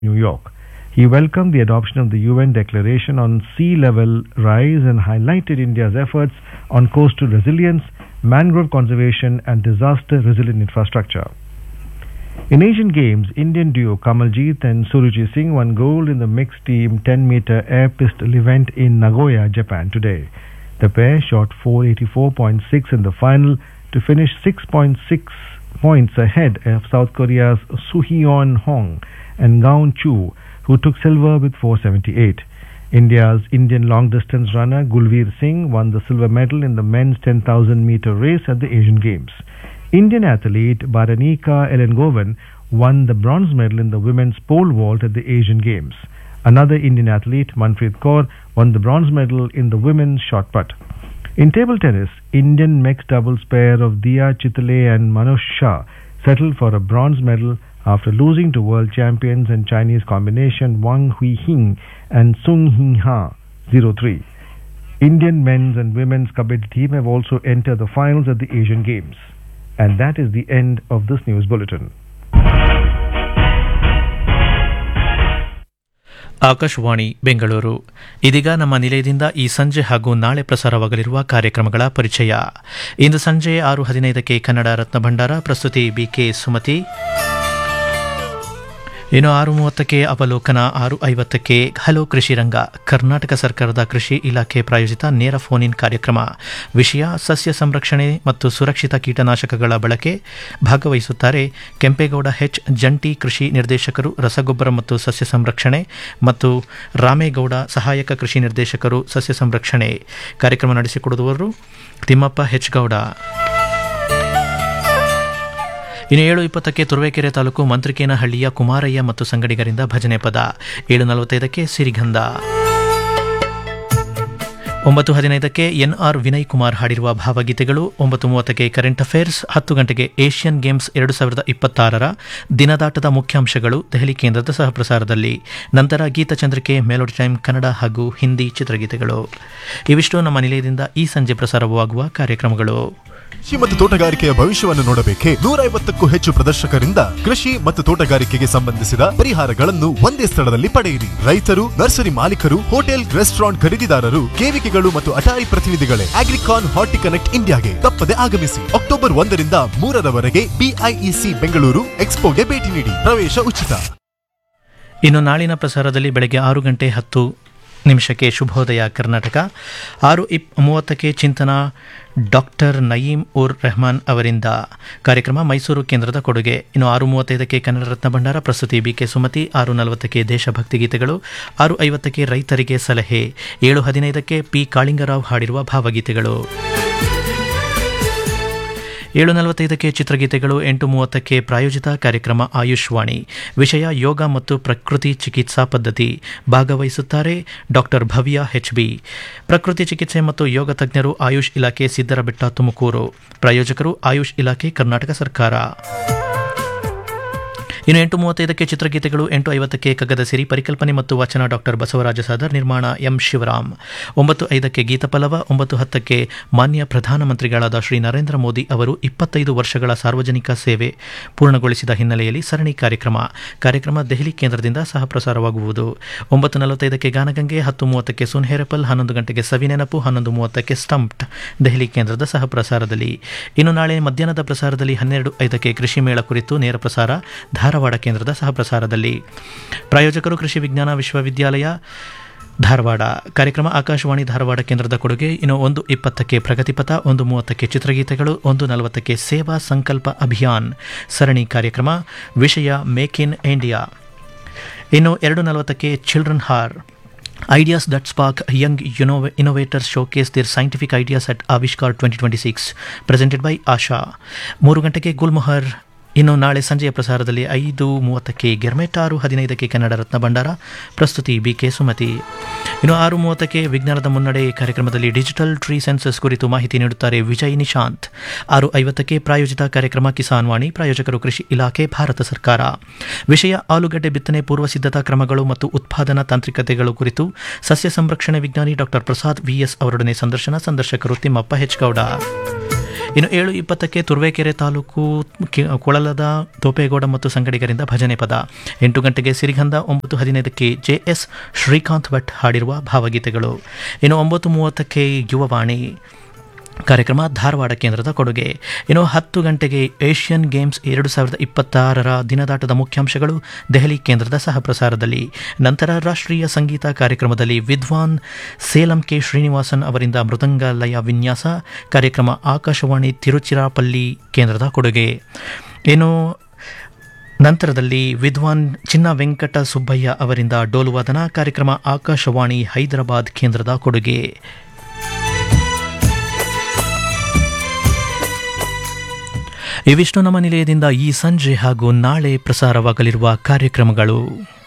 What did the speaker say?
New York. He welcomed the adoption of the UN Declaration on Sea Level Rise and highlighted India's efforts on coastal resilience, mangrove conservation, and disaster resilient infrastructure. In Asian Games, Indian duo Kamaljeet and Suruchi Singh won gold in the mixed team 10 meter air pistol event in Nagoya, Japan today. The pair shot 484.6 in the final to finish 6.6 points ahead of South Korea's Suhyeon Hong and Gaon Chu, who took silver with 478. India's Indian long distance runner Gulveer Singh won the silver medal in the men's 10,000 meter race at the Asian Games. Indian athlete Baranika Elengovan won the bronze medal in the women's pole vault at the Asian Games. Another Indian athlete, Manpreet Kaur, won the bronze medal in the women's shot put. In table tennis, Indian mixed doubles pair of Dia Chitale and Manoj Shah settled for a bronze medal after losing to world champions and Chinese combination Wang Huihing and Sung Hing Ha 0-3. Indian men's and women's kabaddi team have also entered the finals at the Asian Games. And that is the end of this news bulletin. Akashvani Bengaluru ಇದೀಗ ನಮ್ಮ ನಿಲಯದಿಂದ ಈ ಸಂಜೆ ಹಾಗೂ ನಾಳೆ ಪ್ರಸಾರವಾಗಲಿರುವ ಕಾರ್ಯಕ್ರಮಗಳ ಪರಿಚಯ ಇಂದು ಸಂಜೆ ಆರು ಹದಿನೈದಕ್ಕೆ ಕನ್ನಡ ರತ್ನ ಭಂಡಾರ ಪ್ರಸ್ತುತಿ ಬಿಕೆ ಸುಮತಿ ಇನ್ನು ಆರು ಮೂವತ್ತಕ್ಕೆ ಅವಲೋಕನ ಆರು ಐವತ್ತಕ್ಕೆ ಹಲೋ ಕೃಷಿ ರಂಗ ಕರ್ನಾಟಕ ಸರ್ಕಾರದ ಕೃಷಿ ಇಲಾಖೆ ಪ್ರಾಯೋಜಿತ ನೇರ ಫೋನ್ ಇನ್ ಕಾರ್ಯಕ್ರಮ ವಿಷಯ ಸಸ್ಯ ಸಂರಕ್ಷಣೆ ಮತ್ತು ಸುರಕ್ಷಿತ ಕೀಟನಾಶಕಗಳ ಬಳಕೆ ಭಾಗವಹಿಸುತ್ತಾರೆ ಕೆಂಪೇಗೌಡ ಹೆಚ್ ಜಂಟಿ ಕೃಷಿ ನಿರ್ದೇಶಕರು ರಸಗೊಬ್ಬರ ಮತ್ತು ಸಸ್ಯ ಸಂರಕ್ಷಣೆ ಮತ್ತು ರಾಮೇಗೌಡ ಸಹಾಯಕ ಕೃಷಿ ನಿರ್ದೇಶಕರು ಸಸ್ಯ ಸಂರಕ್ಷಣೆ ಕಾರ್ಯಕ್ರಮ ನಡೆಸಿಕೊಡುವವರು ತಿಮ್ಮಪ್ಪ ಹೆಚ್ ಗೌಡ ಇನ್ನು ಏಳು ಇಪ್ಪತ್ತಕ್ಕೆ ತುರುವೇಕೆರೆ ತಾಲೂಕು ಮಂತ್ರಿಕೇನಹಳ್ಳಿಯ ಕುಮಾರಯ್ಯ ಮತ್ತು ಸಂಗಡಿಗರಿಂದ ಭಜನೆ ಪದ ಏಳು ನಲವತ್ತೈದಕ್ಕೆ ಸಿರಿಗಂಧ ಒಂಬತ್ತು ಹದಿನೈದಕ್ಕೆ ಎನ್ಆರ್ ವಿನಯ್ ಕುಮಾರ್ ಹಾಡಿರುವ ಭಾವಗೀತೆಗಳು ಒಂಬತ್ತು ಮೂವತ್ತಕ್ಕೆ ಕರೆಂಟ್ ಅಫೇರ್ಸ್ ಹತ್ತು ಗಂಟೆಗೆ ಏಷ್ಯನ್ ಗೇಮ್ಸ್ ಎರಡು ಸಾವಿರದ ಇಪ್ಪತ್ತಾರರ ದಿನದಾಟದ ಮುಖ್ಯಾಂಶಗಳು ದೆಹಲಿ ಕೇಂದ್ರದ ಸಹಪ್ರಸಾರದಲ್ಲಿ ನಂತರ ಗೀತಚಂದ್ರಿಕೆ ಮೆಲೋಡಿ ಟೈಮ್ ಕನ್ನಡ ಹಾಗೂ ಹಿಂದಿ ಚಿತ್ರಗೀತೆಗಳು ಇವಿಷ್ಟು ನಮ್ಮ ನಿಲಯದಿಂದ ಈ ಸಂಜೆ ಪ್ರಸಾರವಾಗುವ ಕಾರ್ಯಕ್ರಮಗಳು ಕೃಷಿ ಮತ್ತು ತೋಟಗಾರಿಕೆಯ ಭವಿಷ್ಯವನ್ನು ನೋಡಬೇಕೆ ನೂರ ಐವತ್ತಕ್ಕೂ ಹೆಚ್ಚು ಪ್ರದರ್ಶಕರಿಂದ ಕೃಷಿ ಮತ್ತು ತೋಟಗಾರಿಕೆಗೆ ಸಂಬಂಧಿಸಿದ ಪರಿಹಾರಗಳನ್ನು ಒಂದೇ ಸ್ಥಳದಲ್ಲಿ ಪಡೆಯಿರಿ ರೈತರು ನರ್ಸರಿ ಮಾಲೀಕರು ಹೋಟೆಲ್ ರೆಸ್ಟೋರೆಂಟ್ ಖರೀದಿದಾರರು ಕೇವಿಕೆಗಳು ಮತ್ತು ಅಟಾರಿ ಪ್ರತಿನಿಧಿಗಳೇ ಅಗ್ರಿಕಾನ್ ಹಾರ್ಟಿ ಕನೆಕ್ಟ್ ಇಂಡಿಯಾಗೆ ತಪ್ಪದೆ ಆಗಮಿಸಿ ಅಕ್ಟೋಬರ್ ಒಂದರಿಂದ ಮೂರರವರೆಗೆ ಬಿಐಇಸಿ ಬೆಂಗಳೂರು ಎಕ್ಸ್ಪೋಗೆ ಭೇಟಿ ನೀಡಿ ಪ್ರವೇಶ ಉಚಿತ ಇನ್ನು ನಾಳಿನ ಪ್ರಸಾರದಲ್ಲಿ ಬೆಳಗ್ಗೆ ಆರು ಗಂಟೆ ಹತ್ತು ನಿಮಿಷಕ್ಕೆ ಶುಭೋದಯ ಕರ್ನಾಟಕ ಆರು ಇಪ್ ಮೂವತ್ತಕ್ಕೆ ಚಿಂತನ ಡಾಕ್ಟರ್ ನಯೀಂ ಉರ್ ರೆಹಮಾನ್ ಅವರಿಂದ ಕಾರ್ಯಕ್ರಮ ಮೈಸೂರು ಕೇಂದ್ರದ ಕೊಡುಗೆ ಇನ್ನು ಆರು ಮೂವತ್ತೈದಕ್ಕೆ ಕನ್ನಡ ರತ್ನ ಭಂಡಾರ ಪ್ರಸ್ತುತಿ ಬಿಕೆ ಸುಮತಿ ಆರು ನಲವತ್ತಕ್ಕೆ ದೇಶಭಕ್ತಿ ಗೀತೆಗಳು ಆರು ಐವತ್ತಕ್ಕೆ ರೈತರಿಗೆ ಸಲಹೆ ಏಳು ಹದಿನೈದಕ್ಕೆ ಪಿ ಕಾಳಿಂಗರಾವ್ ಹಾಡಿರುವ ಭಾವಗೀತೆಗಳು ಏಳು ನಲವತ್ತೈದಕ್ಕೆ ಚಿತ್ರಗೀತೆಗಳು ಎಂಟು ಮೂವತ್ತಕ್ಕೆ ಪ್ರಾಯೋಜಿತ ಕಾರ್ಯಕ್ರಮ ಆಯುಷ್ವಾಣಿ ವಿಷಯ ಯೋಗ ಮತ್ತು ಪ್ರಕೃತಿ ಚಿಕಿತ್ಸಾ ಪದ್ಧತಿ ಭಾಗವಹಿಸುತ್ತಾರೆ ಡಾಕ್ಟರ್ ಭವ್ಯ ಎಚ್ ಬಿ ಪ್ರಕೃತಿ ಚಿಕಿತ್ಸೆ ಮತ್ತು ಯೋಗ ತಜ್ಞರು ಆಯುಷ್ ಇಲಾಖೆ ಸಿದ್ದರಬೆಟ್ಟ ತುಮಕೂರು ಪ್ರಾಯೋಜಕರು ಆಯುಷ್ ಇಲಾಖೆ ಕರ್ನಾಟಕ ಸರ್ಕಾರ ಇನ್ನು ಎಂಟು ಮೂವತ್ತೈದಕ್ಕೆ ಚಿತ್ರಗೀತೆಗಳು ಎಂಟು ಐವತ್ತಕ್ಕೆ ಕಗ್ಗದ ಸಿರಿ ಪರಿಕಲ್ಪನೆ ಮತ್ತು ವಚನ ಡಾಕ್ಟರ್ ಬಸವರಾಜ ಸಾದರ್ ನಿರ್ಮಾಣ ಎಂ ಶಿವರಾಮ್ ಒಂಬತ್ತು ಐದಕ್ಕೆ ಗೀತಪಲ್ಲವ ಒಂಬತ್ತು ಹತ್ತಕ್ಕೆ ಮಾನ್ಯ ಪ್ರಧಾನಮಂತ್ರಿಗಳಾದ ಶ್ರೀ ನರೇಂದ್ರ ಮೋದಿ ಅವರು ಇಪ್ಪತ್ತೈದು ವರ್ಷಗಳ ಸಾರ್ವಜನಿಕ ಸೇವೆ ಪೂರ್ಣಗೊಳಿಸಿದ ಹಿನ್ನೆಲೆಯಲ್ಲಿ ಸರಣಿ ಕಾರ್ಯಕ್ರಮ ಕಾರ್ಯಕ್ರಮ ದೆಹಲಿ ಕೇಂದ್ರದಿಂದ ಸಹ ಪ್ರಸಾರವಾಗುವುದು ಒಂಬತ್ತು ನಲವತ್ತೈದಕ್ಕೆ ಗಾನಗಂಗೆ ಹತ್ತು ಮೂವತ್ತಕ್ಕೆ ಸುನ್ಹೇರಪಲ್ ಹನ್ನೊಂದು ಗಂಟೆಗೆ ಸವಿನೆನಪು ಹನ್ನೊಂದು ಮೂವತ್ತಕ್ಕೆ ಸ್ಟಂಪ್ಟ್ ದೆಹಲಿ ಕೇಂದ್ರದ ಸಹ ಪ್ರಸಾರದಲ್ಲಿ ಇನ್ನು ನಾಳೆ ಮಧ್ಯಾಹ್ನದ ಪ್ರಸಾರದಲ್ಲಿ ಹನ್ನೆರಡು ಐದಕ್ಕೆ ಕೃಷಿ ಮೇಳ ಕುರಿತು ನೇರ ಪ್ರಸಾರ ಧಾರವಾಡ ಕೇಂದ್ರದ ಸಹ ಪ್ರಸಾರದಲ್ಲಿ ಪ್ರಾಯೋಜಕರು ಕೃಷಿ ವಿಜ್ಞಾನ ವಿಶ್ವವಿದ್ಯಾಲಯ ಧಾರವಾಡ ಕಾರ್ಯಕ್ರಮ ಆಕಾಶವಾಣಿ ಧಾರವಾಡ ಕೇಂದ್ರದ ಕೊಡುಗೆ ಇನ್ನು ಒಂದು ಇಪ್ಪತ್ತಕ್ಕೆ ಪ್ರಗತಿಪಥ ಒಂದು ಮೂವತ್ತಕ್ಕೆ ಚಿತ್ರಗೀತೆಗಳು ಒಂದು ನಲವತ್ತಕ್ಕೆ ಸೇವಾ ಸಂಕಲ್ಪ ಅಭಿಯಾನ್ ಸರಣಿ ಕಾರ್ಯಕ್ರಮ ವಿಷಯ ಮೇಕ್ ಇನ್ ಇಂಡಿಯಾ ಇನ್ನು ಎರಡು ನಲವತ್ತಕ್ಕೆ ಚಿಲ್ಡ್ರನ್ ಹಾರ್ Ideas that spark young innov- innovators showcase their scientific ideas at Avishkar 2026, presented by Asha. ಮೂರು ಗಂಟೆಗೆ ಗುಲ್ಮೊಹರ್ ಇನ್ನು ನಾಳೆ ಸಂಜೆಯ ಪ್ರಸಾರದಲ್ಲಿ ಐದು ಮೂವತ್ತಕ್ಕೆ ಗೆರ್ಮೆಟ್ ಆರು ಹದಿನೈದಕ್ಕೆ ಕನ್ನಡ ರತ್ನ ಭಂಡಾರ ಪ್ರಸ್ತುತಿ ಬಿಕೆ ಸುಮತಿ ಇನ್ನು ಆರು ಮೂವತ್ತಕ್ಕೆ ವಿಜ್ಞಾನದ ಮುನ್ನಡೆ ಕಾರ್ಯಕ್ರಮದಲ್ಲಿ ಡಿಜಿಟಲ್ ಟ್ರೀ ಸೆನ್ಸಸ್ ಕುರಿತು ಮಾಹಿತಿ ನೀಡುತ್ತಾರೆ ವಿಜಯ್ ನಿಶಾಂತ್ ಆರು ಐವತ್ತಕ್ಕೆ ಪ್ರಾಯೋಜಿತ ಕಾರ್ಯಕ್ರಮ ಕಿಸಾನ್ ವಾಣಿ ಪ್ರಾಯೋಜಕರು ಕೃಷಿ ಇಲಾಖೆ ಭಾರತ ಸರ್ಕಾರ ವಿಷಯ ಆಲೂಗಡ್ಡೆ ಬಿತ್ತನೆ ಪೂರ್ವ ಸಿದ್ಧತಾ ಕ್ರಮಗಳು ಮತ್ತು ಉತ್ಪಾದನಾ ತಾಂತ್ರಿಕತೆಗಳು ಕುರಿತು ಸಸ್ಯ ಸಂರಕ್ಷಣೆ ವಿಜ್ಞಾನಿ ಡಾಕ್ಟರ್ ಪ್ರಸಾದ್ ವಿಎಸ್ ಅವರೊಡನೆ ಸಂದರ್ಶನ ಸಂದರ್ಶಕರು ತಿಮ್ಮಪ್ಪ ಹೆಚ್ಗೌಡ ಇನ್ನು ಏಳು ಇಪ್ಪತ್ತಕ್ಕೆ ತುರುವೇಕೆರೆ ತಾಲೂಕು ಕಿ- ಕೊಳಲದ ತೋಪೇಗೌಡ ಮತ್ತು ಸಂಗಡಿಗರಿಂದ ಭಜನೆ ಪದ ಎಂಟು ಗಂಟೆಗೆ ಸಿರಿಗಂಧ ಒಂಬತ್ತು ಹದಿನೈದಕ್ಕೆ ಜೆ ಎಸ್ ಶ್ರೀಕಾಂತ್ ಭಟ್ ಹಾಡಿರುವ ಭಾವಗೀತೆಗಳು ಇನ್ನು ಒಂಬತ್ತು ಮೂವತ್ತಕ್ಕೆ ಯುವವಾಣಿ ಕಾರ್ಯಕ್ರಮ ಧಾರವಾಡ ಕೇಂದ್ರದ ಕೊಡುಗೆ ಇನ್ನು ಹತ್ತು ಗಂಟೆಗೆ ಏಷ್ಯನ್ ಗೇಮ್ಸ್ ಎರಡು ಸಾವಿರದ ಇಪ್ಪತ್ತಾರರ ದಿನದಾಟದ ಮುಖ್ಯಾಂಶಗಳು ದೆಹಲಿ ಕೇಂದ್ರದ ಸಹಪ್ರಸಾರದಲ್ಲಿ ನಂತರ ರಾಷ್ಟ್ರೀಯ ಸಂಗೀತ ಕಾರ್ಯಕ್ರಮದಲ್ಲಿ ವಿದ್ವಾನ್ ಸೇಲಂ ಕೆ ಶ್ರೀನಿವಾಸನ್ ಅವರಿಂದ ಮೃದಂಗ ಲಯ ವಿನ್ಯಾಸ ಕಾರ್ಯಕ್ರಮ ಆಕಾಶವಾಣಿ ತಿರುಚಿರಾಪಲ್ಲಿ ಕೇಂದ್ರದ ಕೊಡುಗೆ ಇನ್ನು ನಂತರದಲ್ಲಿ ವಿದ್ವಾನ್ ಚಿನ್ನ ವೆಂಕಟ ಸುಬ್ಬಯ್ಯ ಅವರಿಂದ ಡೋಲುವಾದನ ಕಾರ್ಯಕ್ರಮ ಆಕಾಶವಾಣಿ ಹೈದರಾಬಾದ್ ಕೇಂದ್ರದ ಕೊಡುಗೆ ಇವಿಷ್ಟು ನಮ್ಮ ನಿಲಯದಿಂದ ಈ ಸಂಜೆ ಹಾಗೂ ನಾಳೆ ಪ್ರಸಾರವಾಗಲಿರುವ ಕಾರ್ಯಕ್ರಮಗಳು